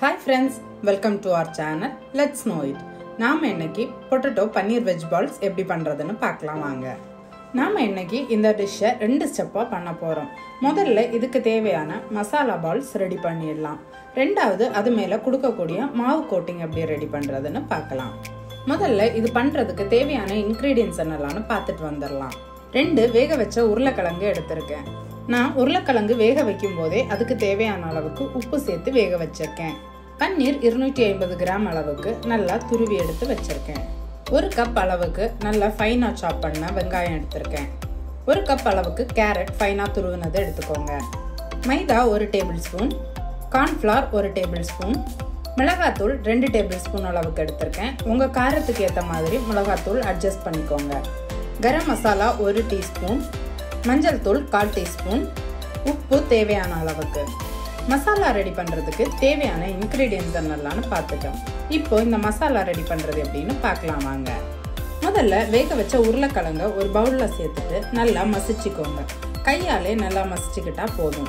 hi friends welcome to our channel let's know it நாம் இன்னைக்கு potato பன்னீர் veg balls எப்படி பண்ணுறதுன்னு பார்க்கலாம் வாங்க நாம் இன்னைக்கு இந்த டிஷ்ஷை ரெண்டு ஸ்டெப்பாக பண்ண போகிறோம் முதல்ல இதுக்கு தேவையான மசாலா பால்ஸ் ரெடி பண்ணிடலாம் ரெண்டாவது அது மேலே கொடுக்கக்கூடிய மாவு கோட்டிங் எப்படி ரெடி பண்ணுறதுன்னு பார்க்கலாம் முதல்ல இது பண்ணுறதுக்கு தேவையான இன்க்ரீடியன்ஸ் என்னெல்லாம்னு பார்த்துட்டு வந்துடலாம் ரெண்டு வேக வச்ச உருளைக்கிழங்கு எடுத்திருக்கேன் நான் உருளைக்கிழங்கு வேக வைக்கும் போதே அதுக்கு தேவையான அளவுக்கு உப்பு சேர்த்து வேக வச்சிருக்கேன் பன்னீர் இருநூற்றி ஐம்பது கிராம் அளவுக்கு நல்லா துருவி எடுத்து வச்சிருக்கேன் ஒரு கப் அளவுக்கு நல்லா ஃபைனாக சாப் பண்ண வெங்காயம் எடுத்திருக்கேன் ஒரு கப் அளவுக்கு கேரட் ஃபைனாக துருவினதை எடுத்துக்கோங்க மைதா ஒரு டேபிள் ஸ்பூன் கார்ன்ஃப்ளவர் ஒரு டேபிள் ஸ்பூன் மிளகாத்தூள் ரெண்டு டேபிள் ஸ்பூன் அளவுக்கு எடுத்திருக்கேன் உங்கள் காரத்துக்கு ஏற்ற மாதிரி மிளகாத்தூள் அட்ஜஸ்ட் பண்ணிக்கோங்க கரம் மசாலா ஒரு டீஸ்பூன் மஞ்சள் தூள் கால் டீஸ்பூன் உப்பு தேவையான அளவுக்கு மசாலா ரெடி பண்ணுறதுக்கு தேவையான இன்க்ரீடியன்ஸ் என்னெல்லாம்னு பார்த்துட்டோம் இப்போ இந்த மசாலா ரெடி பண்ணுறது எப்படின்னு பார்க்கலாம் வாங்க முதல்ல வேக வச்ச உருளைக்கிழங்க ஒரு பவுலில் சேர்த்துட்டு நல்லா மசிச்சுக்கோங்க கையாலே நல்லா மசிச்சுக்கிட்டா போதும்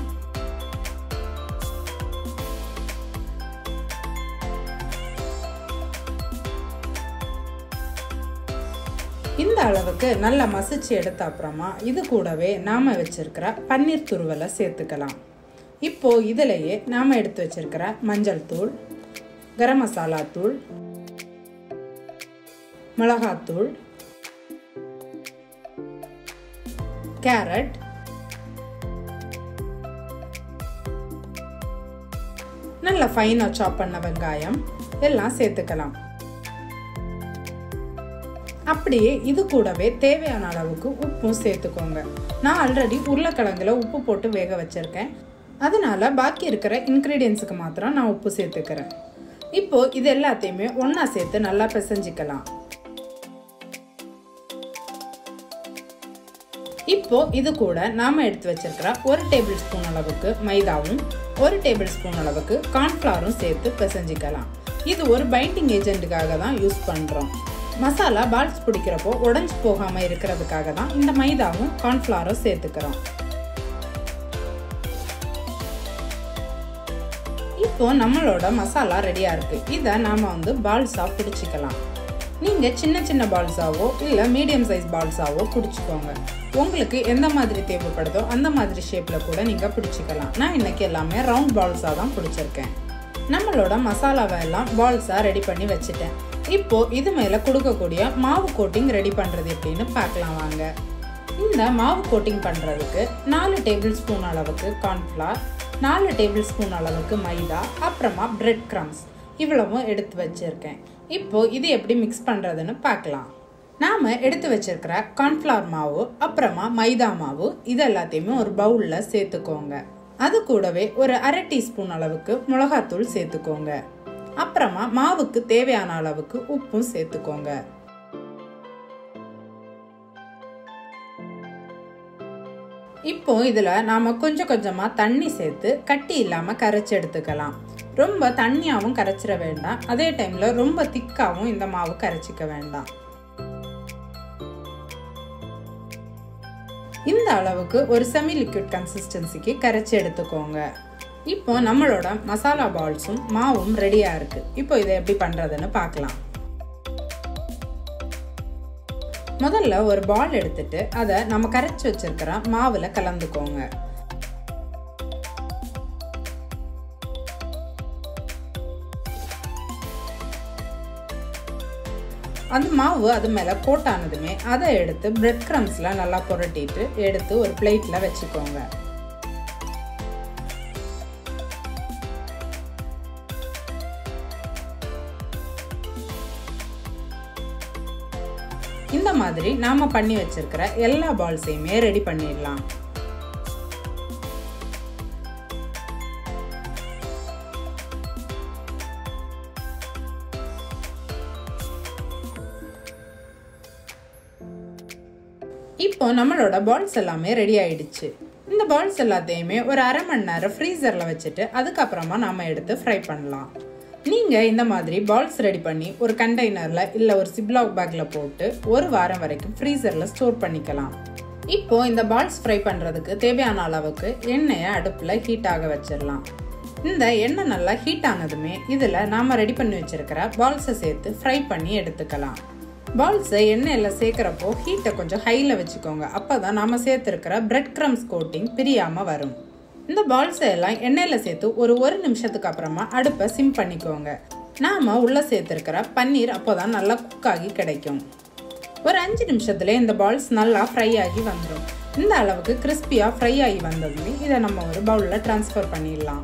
இந்த அளவுக்கு நல்லா மசிச்சு எடுத்த அப்புறமா இது கூடவே நாம வச்சிருக்கிற பன்னீர் துருவலை சேர்த்துக்கலாம் இப்போ இதிலேயே நாம எடுத்து வச்சிருக்கிற மஞ்சள் தூள் கரம் மசாலா தூள் மிளகாத்தூள் கேரட் நல்ல ஃபைனாக சாப் பண்ண வெங்காயம் எல்லாம் சேர்த்துக்கலாம் அப்படியே இது கூடவே தேவையான அளவுக்கு உப்பும் சேர்த்துக்கோங்க நான் ஆல்ரெடி உருளைக்கிழங்குல உப்பு போட்டு வேக வச்சிருக்கேன் அதனால பாக்கி இருக்கிற இன்க்ரீடியன்ஸுக்கு மாத்திரம் நான் உப்பு சேர்த்துக்கிறேன் இப்போ இது எல்லாத்தையுமே ஒன்றா சேர்த்து நல்லா பிசைஞ்சிக்கலாம் இப்போ இது கூட நாம எடுத்து வச்சிருக்கிற ஒரு டேபிள் ஸ்பூன் அளவுக்கு மைதாவும் ஒரு டேபிள் ஸ்பூன் அளவுக்கு கார்ன்ஃப்ளவரும் சேர்த்து பிசைஞ்சிக்கலாம் இது ஒரு பைண்டிங் ஏஜென்ட்டுக்காக தான் யூஸ் பண்ணுறோம் மசாலா பால்ஸ் பிடிக்கிறப்போ உடஞ்சி போகாமல் இருக்கிறதுக்காக தான் இந்த மைதாவும் கார்ன்ஃப்ளவரும் சேர்த்துக்கிறோம் இப்போ நம்மளோட மசாலா ரெடியாக இருக்குது இதை நாம் வந்து பால்ஸாக பிடிச்சிக்கலாம் நீங்கள் சின்ன சின்ன பால்ஸாவோ இல்லை மீடியம் சைஸ் பால்ஸாவோ பிடிச்சிக்கோங்க உங்களுக்கு எந்த மாதிரி தேவைப்படுதோ அந்த மாதிரி ஷேப்பில் கூட நீங்கள் பிடிச்சிக்கலாம் நான் இன்னைக்கு எல்லாமே ரவுண்ட் பால்ஸாக தான் பிடிச்சிருக்கேன் நம்மளோட மசாலாவை எல்லாம் பால்ஸாக ரெடி பண்ணி வச்சுட்டேன் இப்போ இது மேலே கொடுக்கக்கூடிய மாவு கோட்டிங் ரெடி பண்ணுறது எப்படின்னு பார்க்கலாம் வாங்க இந்த மாவு கோட்டிங் பண்ணுறதுக்கு நாலு டேபிள் ஸ்பூன் அளவுக்கு கார்ன்ஃப்ளவர் நாலு டேபிள் ஸ்பூன் அளவுக்கு மைதா அப்புறமா பிரெட் க்ரம்ஸ் இவ்வளவும் எடுத்து வச்சுருக்கேன் இப்போ இது எப்படி மிக்ஸ் பண்ணுறதுன்னு பார்க்கலாம் நாம் எடுத்து வச்சிருக்கிற கார்ன்ஃப்ளவர் மாவு அப்புறமா மைதா மாவு இது எல்லாத்தையுமே ஒரு பவுலில் சேர்த்துக்கோங்க அது கூடவே ஒரு அரை டீஸ்பூன் அளவுக்கு மிளகாத்தூள் சேர்த்துக்கோங்க அப்புறமா மாவுக்கு தேவையான அளவுக்கு உப்பும் சேர்த்துக்கோங்க இப்போ இதில் நாம் கொஞ்சம் கொஞ்சமாக தண்ணி சேர்த்து கட்டி இல்லாமல் கரைச்சி எடுத்துக்கலாம் ரொம்ப தண்ணியாகவும் கரைச்சிட வேண்டாம் அதே டைமில் ரொம்ப திக்காகவும் இந்த மாவு கரைச்சிக்க வேண்டாம் இந்த அளவுக்கு ஒரு செமி லிக்விட் கன்சிஸ்டன்சிக்கு கரைச்சி எடுத்துக்கோங்க இப்போ நம்மளோட மசாலா பால்ஸும் மாவும் ரெடியாக இருக்குது இப்போ இதை எப்படி பண்ணுறதுன்னு பார்க்கலாம் முதல்ல ஒரு பால் எடுத்துட்டு அதை நம்ம கரைச்சி வச்சிருக்கிற மாவில் கலந்துக்கோங்க அந்த மாவு அது மேலே கோட்டானதுமே அதை எடுத்து பிரெட் க்ரம்ஸில் நல்லா புரட்டிட்டு எடுத்து ஒரு பிளேட்டில் வச்சுக்கோங்க இந்த மாதிரி நாம பண்ணி வச்சிருக்கிற எல்லா பால்ஸையுமே ரெடி பண்ணிடலாம் இப்போ நம்மளோட பால்ஸ் எல்லாமே ரெடி ஆயிடுச்சு இந்த பால்ஸ் எல்லாத்தையுமே ஒரு அரை மணி நேரம் ஃப்ரீசரில் வச்சுட்டு அதுக்கப்புறமா நம்ம எடுத்து ஃப்ரை பண்ணலாம் நீங்கள் இந்த மாதிரி பால்ஸ் ரெடி பண்ணி ஒரு கண்டெய்னரில் இல்லை ஒரு சிப்லாக் பேக்கில் போட்டு ஒரு வாரம் வரைக்கும் ஃப்ரீசரில் ஸ்டோர் பண்ணிக்கலாம் இப்போ இந்த பால்ஸ் ஃப்ரை பண்ணுறதுக்கு தேவையான அளவுக்கு எண்ணெயை அடுப்பில் ஹீட் ஆக வச்சிடலாம் இந்த எண்ணெய் நல்லா ஹீட் ஆனதுமே இதில் நாம் ரெடி பண்ணி வச்சிருக்கிற பால்ஸை சேர்த்து ஃப்ரை பண்ணி எடுத்துக்கலாம் பால்ஸை எண்ணெயில் சேர்க்குறப்போ ஹீட்டை கொஞ்சம் ஹையில் வச்சுக்கோங்க அப்போ தான் நாம் சேர்த்துருக்கிற பிரெட் க்ரம்ஸ் கோட்டிங் பிரியாமல் வரும் இந்த பால்ஸை எல்லாம் எண்ணெயில் சேர்த்து ஒரு ஒரு நிமிஷத்துக்கு அப்புறமா அடுப்பை சிம் பண்ணிக்கோங்க நாம் உள்ளே சேர்த்துருக்கிற பன்னீர் அப்போ தான் நல்லா குக் ஆகி கிடைக்கும் ஒரு அஞ்சு நிமிஷத்துல இந்த பால்ஸ் நல்லா ஃப்ரை ஆகி வந்துடும் இந்த அளவுக்கு கிறிஸ்பியாக ஃப்ரை ஆகி வந்ததுமே இதை நம்ம ஒரு பவுலில் ட்ரான்ஸ்ஃபர் பண்ணிடலாம்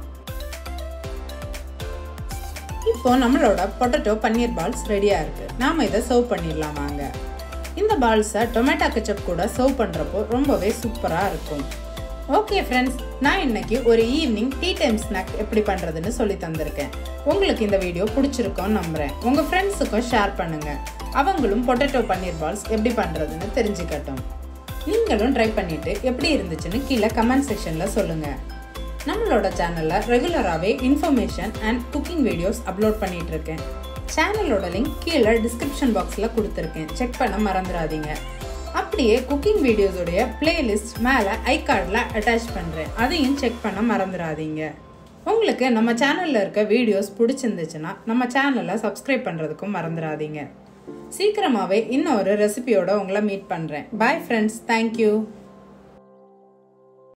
இப்போ நம்மளோட பொட்டட்டோ பன்னீர் பால்ஸ் ரெடியாக இருக்குது நாம் இதை சர்வ் பண்ணிடலாம் வாங்க இந்த பால்ஸை டொமேட்டோ கெச்சப் கூட சர்வ் பண்ணுறப்போ ரொம்பவே சூப்பராக இருக்கும் ஓகே ஃப்ரெண்ட்ஸ் நான் இன்னைக்கு ஒரு ஈவினிங் டீ டைம் ஸ்நாக் எப்படி பண்ணுறதுன்னு சொல்லி தந்திருக்கேன் உங்களுக்கு இந்த வீடியோ பிடிச்சிருக்கோன்னு நம்புகிறேன் உங்கள் ஃப்ரெண்ட்ஸுக்கும் ஷேர் பண்ணுங்கள் அவங்களும் பொட்டேட்டோ பன்னீர் பால்ஸ் எப்படி பண்ணுறதுன்னு தெரிஞ்சுக்கட்டும் நீங்களும் ட்ரை பண்ணிவிட்டு எப்படி இருந்துச்சுன்னு கீழே கமெண்ட் செக்ஷனில் சொல்லுங்கள் நம்மளோட சேனலில் ரெகுலராகவே information and cooking videos upload பண்ணிட்டு இருக்கேன் சேனலோட லிங்க் கீழே டிஸ்கிரிப்ஷன் பாக்ஸில் கொடுத்துருக்கேன் செக் பண்ண மறந்துடாதீங்க அப்படியே குக்கிங் வீடியோஸோடைய பிளேலிஸ்ட் மேலே ஐ கார்டில் அட்டாச் பண்ணுறேன் அதையும் செக் பண்ண மறந்துடாதீங்க உங்களுக்கு நம்ம சேனலில் இருக்க வீடியோஸ் பிடிச்சிருந்துச்சுன்னா நம்ம சேனலை சப்ஸ்கிரைப் பண்ணுறதுக்கும் மறந்துடாதீங்க சீக்கிரமாகவே இன்னொரு ரெசிபியோட உங்களை மீட் பண்ணுறேன் பாய் ஃப்ரெண்ட்ஸ் தேங்க்யூ